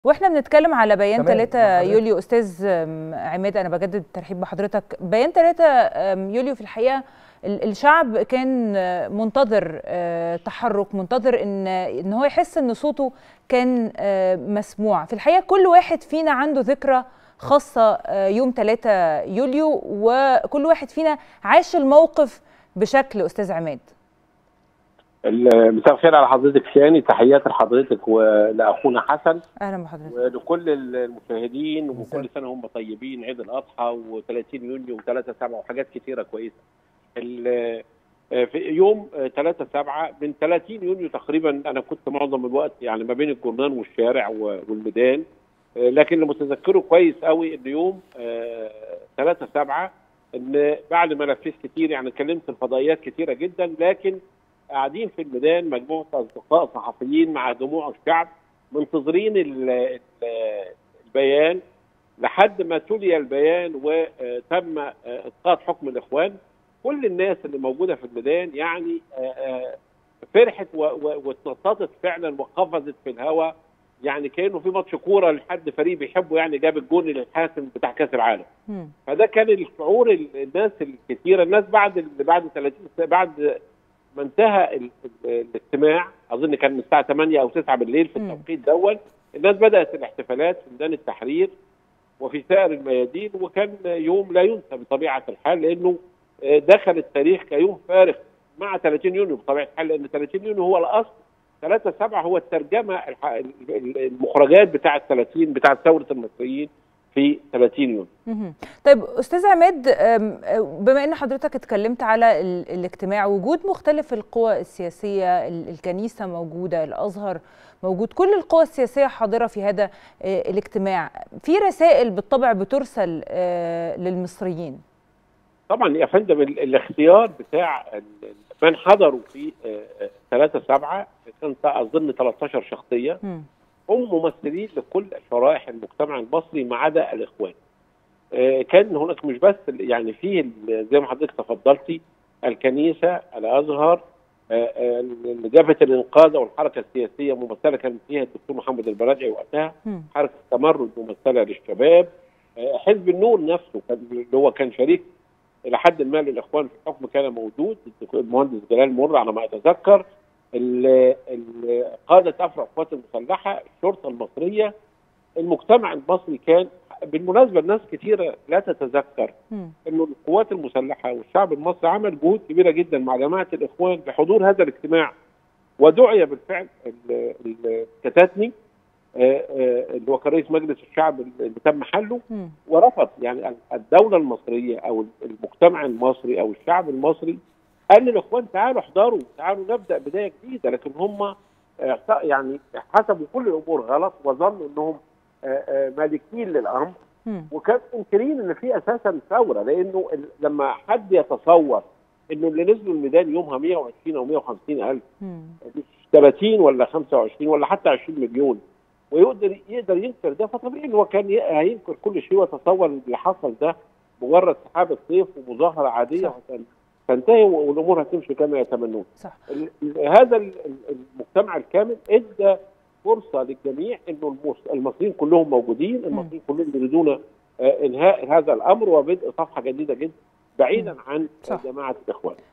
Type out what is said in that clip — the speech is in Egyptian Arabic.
واحنا بنتكلم على بيان تمام، 3 مع حضرتك. يوليو استاذ أم، عماد انا بجدد الترحيب بحضرتك بيان 3 أم، يوليو في الحقيقه ال- الشعب كان آه، منتظر آه، تحرك منتظر ان ان هو يحس ان صوته كان آه، مسموع في الحقيقه كل واحد فينا عنده ذكرى خاصه آه، يوم 3 يوليو وكل واحد فينا عاش الموقف بشكل استاذ عماد ال- مساء الخير على حضرتك ثاني تحياتي لحضرتك ولاخونا حسن اهلا بحضرتك ولكل المشاهدين مساء. وكل سنه هم طيبين عيد الاضحى و30 يونيو و3 7 وحاجات كتيره كويسه. ال- في يوم 3 7 من 30 يونيو تقريبا انا كنت معظم الوقت يعني ما بين الجرنان والشارع و- والميدان لكن اللي متذكره كويس قوي ان يوم 3 7 ان بعد ما لفيت كتير يعني اتكلمت في فضائيات كتيره جدا لكن قاعدين في الميدان مجموعه اصدقاء صحفيين مع جموع الشعب منتظرين ال- ال- البيان لحد ما تلي البيان وتم اسقاط حكم الاخوان كل الناس اللي موجوده في الميدان يعني آه، آه، فرحت و- و- واتنططت فعلا وقفزت في الهواء يعني كانه في ماتش كوره لحد فريق بيحبه يعني جاب الجون الحاسم بتاع كاس العالم مم. فده كان الشعور ال- الناس الكثيره الناس بعد ال- بعد 30 سنة- بعد ما انتهى ال- ال- الاجتماع اظن كان من الساعه 8 او 9 بالليل في مم. التوقيت دون الناس بدات الاحتفالات في ميدان التحرير وفي سائر الميادين وكان يوم لا ينسى بطبيعه الحال لانه آه، دخل التاريخ كيوم فارق مع 30 يونيو بطبيعه الحال لان 30 يونيو هو الاصل 3 7 هو الترجمه الح- ال- ال- المخرجات بتاعه 30 بتاعه ثوره المصريين في 30 يونيو مهم. طيب استاذ عماد أم، بما ان حضرتك اتكلمت على ال- الاجتماع وجود مختلف القوى السياسيه ال- الكنيسه موجوده الازهر موجود كل القوى السياسيه حاضره في هذا آه، الاجتماع في رسائل بالطبع بترسل آه، للمصريين طبعا يا فندم ال- الاختيار بتاع ال- من حضروا في 3 7 كان اظن 13 شخصيه مم. هم ممثلين لكل شرائح المجتمع المصري ما عدا الاخوان. آه، كان هناك مش بس يعني فيه ال- زي ما حضرتك تفضلتي الكنيسه الازهر آه، آه، جبهه الانقاذ او الحركه السياسيه ممثله كان فيها الدكتور محمد البرادعي وقتها مم. حركه تمرد ممثله للشباب آه، حزب النور نفسه كان اللي هو كان شريك الى حد ما للاخوان في الحكم كان موجود المهندس جلال مر على ما اتذكر ال- ال- قاده افرع القوات المسلحه الشرطه المصريه المجتمع المصري كان بالمناسبه الناس كثيره لا تتذكر مم. انه القوات المسلحه والشعب المصري عمل جهود كبيره جدا مع جماعه الاخوان بحضور هذا الاجتماع ودعي بالفعل ال- ال- الكتاتني آه، آه، اللي هو كان رئيس مجلس الشعب اللي تم حله مم. ورفض يعني الدوله المصريه او المجتمع المصري او الشعب المصري قال للاخوان تعالوا احضروا تعالوا نبدا بدايه جديده لكن هم آه، يعني حسبوا كل الامور غلط وظنوا انهم آه، آه، مالكين للامر مم. وكانوا منكرين ان في اساسا ثوره لانه ال- لما حد يتصور انه اللي نزلوا الميدان يومها 120 او 150 الف مم. مش 30 ولا 25 ولا حتى 20 مليون ويقدر يقدر ينكر ده فطبيعي ان هو كان ي- هينكر كل شيء ويتصور ان اللي حصل ده مجرد سحابه صيف ومظاهره عاديه صح. وهتن- تنتهي والامور هتمشي كما يتمنون. صح ال- ال- هذا ال- ال- المجتمع الكامل ادى فرصه للجميع انه المس- المصريين كلهم موجودين، المصريين كلهم يريدون آه، انهاء هذا الامر وبدء صفحه جديده جدا بعيدا عن صح. جماعه الاخوان.